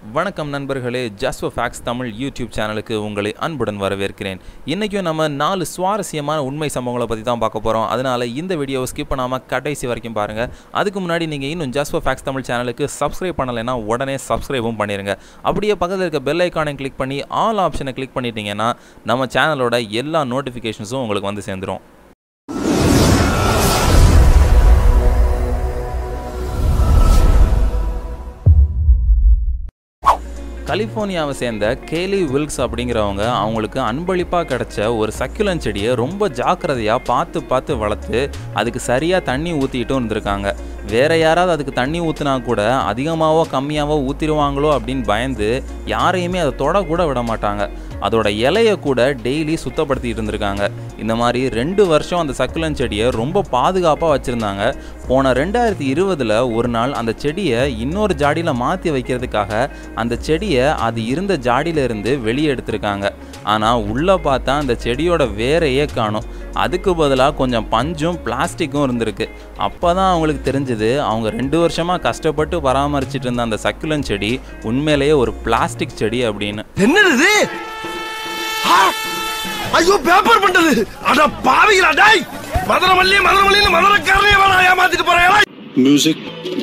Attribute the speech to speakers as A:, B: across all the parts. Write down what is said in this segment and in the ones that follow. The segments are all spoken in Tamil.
A: வணக்கம் நண்பர்களே just for facts Tamil YouTube சேனலுக்கு உங்களை அன்புடன் வரவேற்கிறேன் இன்றைக்கும் நம்ம நாலு சுவாரஸ்யமான உண்மை சம்பவங்களை பற்றி தான் பார்க்க போகிறோம் அதனால் இந்த வீடியோவை ஸ்கிப் பண்ணாமல் கடைசி வரைக்கும் பாருங்கள் அதுக்கு முன்னாடி நீங்கள் இன்னும் ஜஸ்ட் for ஃபேக்ஸ் தமிழ் சேனலுக்கு சப்ஸ்கிரைப் பண்ணலைன்னா உடனே சப்ஸ்கிரைபும் பண்ணிடுங்க அப்படியே பக்கத்தில் இருக்க பெல் ஐக்கானை கிளிக் பண்ணி ஆல் ஆப்ஷனை கிளிக் பண்ணிட்டீங்கன்னா நம்ம சேனலோட எல்லா நோட்டிஃபிகேஷன்ஸும் உங்களுக்கு வந்து சேர்ந்துடும் கலிஃபோர்னியாவை சேர்ந்த கேலி வில்க்ஸ் அப்படிங்கிறவங்க அவங்களுக்கு அன்பளிப்பாக கிடைச்ச ஒரு சக்குலன் செடியை ரொம்ப ஜாக்கிரதையாக பார்த்து பார்த்து வளர்த்து அதுக்கு சரியாக தண்ணி ஊற்றிக்கிட்டும் இருந்திருக்காங்க வேற யாராவது அதுக்கு தண்ணி ஊற்றினா கூட அதிகமாகவோ கம்மியாகவோ ஊற்றிடுவாங்களோ அப்படின்னு பயந்து யாரையுமே அதை தொட கூட விட மாட்டாங்க அதோட இலையை கூட டெய்லி சுத்தப்படுத்திட்டு இருந்திருக்காங்க இந்த மாதிரி ரெண்டு வருஷம் அந்த சக்குலன் செடியை ரொம்ப பாதுகாப்பாக வச்சுருந்தாங்க போன ரெண்டாயிரத்தி இருபதில் ஒரு நாள் அந்த செடியை இன்னொரு ஜாடியில் மாற்றி வைக்கிறதுக்காக அந்த செடியை அது இருந்த ஜாடியிலிருந்து வெளியே எடுத்திருக்காங்க ஆனால் உள்ளே பார்த்தா அந்த செடியோட வேரையே காணும் அதுக்கு பதிலாக கொஞ்சம் பஞ்சும் பிளாஸ்டிக்கும் இருந்திருக்கு அப்போ தான் அவங்களுக்கு தெரிஞ்சது அவங்க ரெண்டு வருஷமாக கஷ்டப்பட்டு பராமரிச்சிட்டு இருந்த அந்த சக்குலன் செடி உண்மையிலேயே ஒரு பிளாஸ்டிக் செடி அப்படின்னு
B: என்னது இது ஆ! ஐயோ பேப்பர் பண்றது அட பாவிகளா டேய் மதுரமல்லி மதுரமல்லின்னு மதுரக்காரனே வேணா ஏமாத்திட்டு போறேன்
C: Music.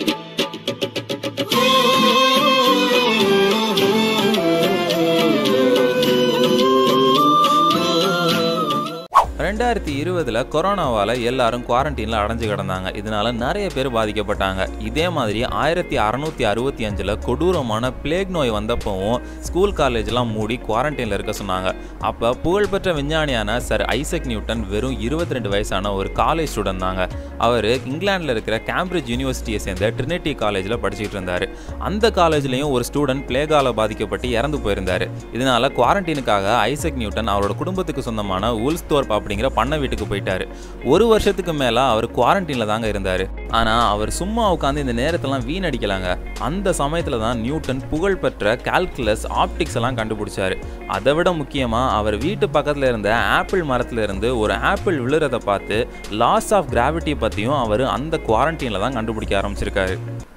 A: ரெண்டாயிரத்தி இருபதில் கொரோனாவால் எல்லாரும் குவாரண்டைனில் அடைஞ்சு கிடந்தாங்க இதனால நிறைய பேர் பாதிக்கப்பட்டாங்க இதே மாதிரி ஆயிரத்தி அறநூற்றி அறுபத்தி அஞ்சில் கொடூரமான பிளேக் நோய் வந்தப்பவும் ஸ்கூல் காலேஜ்லாம் மூடி குவாரண்டைனில் இருக்க சொன்னாங்க அப்போ புகழ்பெற்ற விஞ்ஞானியான சர் ஐசக் நியூட்டன் வெறும் இருபத்தி ரெண்டு வயசான ஒரு காலேஜ் ஸ்டூடெண்ட் தாங்க அவர் இங்கிலாந்தில் இருக்கிற கேம்பிரிட்ஜ் யூனிவர்சிட்டியை சேர்ந்த ட்ரினிட்டி காலேஜில் படிச்சுட்டு இருந்தார் அந்த காலேஜ்லேயும் ஒரு ஸ்டூடெண்ட் பிளேகால பாதிக்கப்பட்டு இறந்து போயிருந்தார் இதனால குவாரண்டைனுக்காக ஐசக் நியூட்டன் அவரோட குடும்பத்துக்கு சொந்தமான உல்ஸ்தோர்ப் அப்படிங்கிற பண்ணை வீட்டுக்கு போயிட்டாரு ஒரு வருஷத்துக்கு மேலே அவர் குவாரண்டைனில் தாங்க இருந்தார் ஆனால் அவர் சும்மா உட்காந்து இந்த நேரத்தெல்லாம் வீணடிக்கலாங்க அந்த சமயத்தில் தான் நியூட்டன் புகழ்பெற்ற கால்குலஸ் ஆப்டிக்ஸ் எல்லாம் கண்டுபிடிச்சாரு அதை விட முக்கியமாக அவர் வீட்டு பக்கத்தில் இருந்த ஆப்பிள் மரத்துல இருந்து ஒரு ஆப்பிள் விழுறதை பார்த்து லாஸ் ஆஃப் கிராவிட்டி பற்றியும் அவர் அந்த குவாரண்டைனில் தான் கண்டுபிடிக்க ஆரம்பிச்சிருக்காரு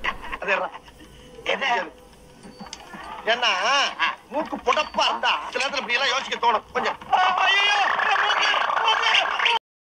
B: ஏன்னா மூக்கு புடப்பா இருந்தா சில நேரத்துல இப்படி எல்லாம் யோசிக்க தோணும் கொஞ்சம் ஐயையோ, மூக்கு, மூக்கு.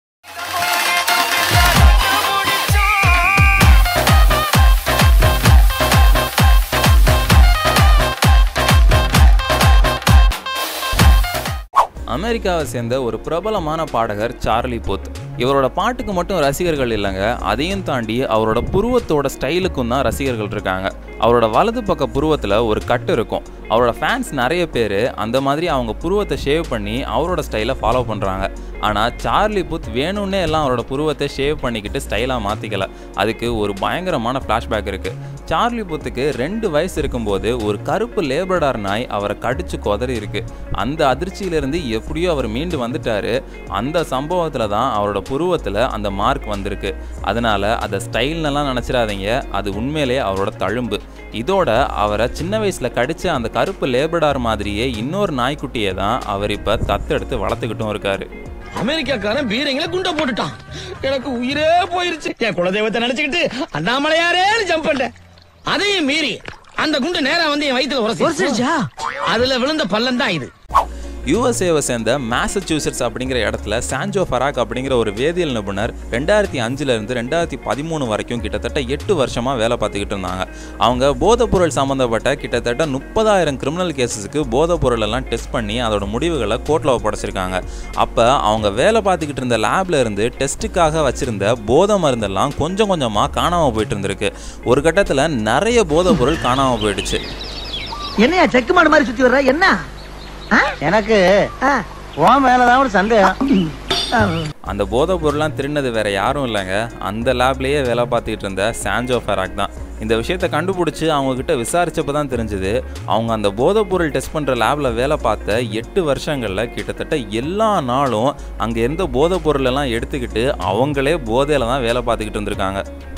A: அமெரிக்காவை சேர்ந்த ஒரு பிரபலமான பாடகர் சார்லி போத் இவரோட பாட்டுக்கு மட்டும் ரசிகர்கள் இல்லைங்க அதையும் தாண்டி அவரோட புருவத்தோட ஸ்டைலுக்கும் தான் ரசிகர்கள் இருக்காங்க அவரோட வலது பக்க புருவத்தில் ஒரு கட்டு இருக்கும் அவரோட ஃபேன்ஸ் நிறைய பேர் அந்த மாதிரி அவங்க புருவத்தை ஷேவ் பண்ணி அவரோட ஸ்டைலை ஃபாலோ பண்ணுறாங்க ஆனால் சார்லி புத் வேணும்னே எல்லாம் அவரோட புருவத்தை ஷேவ் பண்ணிக்கிட்டு ஸ்டைலாக மாற்றிக்கல அதுக்கு ஒரு பயங்கரமான ஃப்ளாஷ்பேக் இருக்குது சார்லி புத்துக்கு ரெண்டு வயசு இருக்கும்போது ஒரு கருப்பு லேபர்டார் நாய் அவரை கடிச்சு கொதறி இருக்கு அந்த அதிர்ச்சியிலிருந்து எப்படியோ அவர் மீண்டு வந்துட்டாரு அந்த சம்பவத்தில் தான் அவரோட புருவத்தில் அந்த மார்க் வந்திருக்கு அதனால அதை ஸ்டைல்னெல்லாம் நினச்சிடாதீங்க அது உண்மையிலே அவரோட தழும்பு இதோட அவரை சின்ன வயசில் கடிச்ச அந்த கருப்பு லேபர்டார் மாதிரியே இன்னொரு நாய்க்குட்டியை தான் அவர் இப்போ தத்தெடுத்து வளர்த்துக்கிட்டும் இருக்காரு
D: அமெரிக்காக்காரன் பீரங்களை குண்ட போட்டுட்டான் எனக்கு உயிரே போயிருச்சு என் குலதெய்வத்தை நினைச்சுக்கிட்டு அண்ணாமலையாரேன்னு ஜம்ப் பண்ணிட்டேன் அதையும் மீறி அந்த குண்டு நேரா வந்து என் வயித்துல உரசி அதுல விழுந்த பள்ளம் தான் இது
A: யூஎஸ்ஏவை சேர்ந்த மேசச்சூசெட்ஸ் அப்படிங்கிற இடத்துல சான்ஜோ ஃபராக் அப்படிங்கிற ஒரு வேதியியல் நிபுணர் ரெண்டாயிரத்தி அஞ்சுலேருந்து ரெண்டாயிரத்தி பதிமூணு வரைக்கும் கிட்டத்தட்ட எட்டு வருஷமாக வேலை பார்த்துக்கிட்டு இருந்தாங்க அவங்க போதைப்பொருள் சம்மந்தப்பட்ட கிட்டத்தட்ட முப்பதாயிரம் கிரிமினல் கேசஸுக்கு போதைப்பொருள் எல்லாம் டெஸ்ட் பண்ணி அதோட முடிவுகளை கோர்ட்டில் ஒப்படைச்சிருக்காங்க அப்போ அவங்க வேலை பார்த்துக்கிட்டு இருந்த லேப்ல இருந்து டெஸ்ட்டுக்காக வச்சிருந்த போதை மருந்தெல்லாம் கொஞ்சம் கொஞ்சமாக காணாமல் போயிட்டு இருந்திருக்கு ஒரு கட்டத்தில் நிறைய போதைப் பொருள் காணாமல் போயிடுச்சு
E: என்னையா செக்கு மாடு மாதிரி சுத்தி வர்ற என்ன ஆ?
F: எனக்கு
E: ஆ.
F: உன் மேலதான் ஒரு சந்தேகம்
E: ஆ.
A: அந்த போதைப் பொருள்லாம் திருடினது வேற யாரும் இல்லைங்க அந்த லேப்லேயே வேலை பார்த்துக்கிட்டு இருந்த சான்ஜோ ஃபெராக் தான் இந்த விஷயத்தை கண்டுபிடிச்சி அவங்கக்கிட்ட விசாரிச்சப்ப தான் தெரிஞ்சுது அவங்க அந்த போதைப் பொருள் டெஸ்ட் பண்ணுற லேபில் வேலை பார்த்த எட்டு வருஷங்களில் கிட்டத்தட்ட எல்லா நாளும் அங்கே இருந்த போதைப் பொருள் எல்லாம் எடுத்துக்கிட்டு அவங்களே போதையில் தான் வேலை பார்த்துக்கிட்டு இருந்திருக்காங்க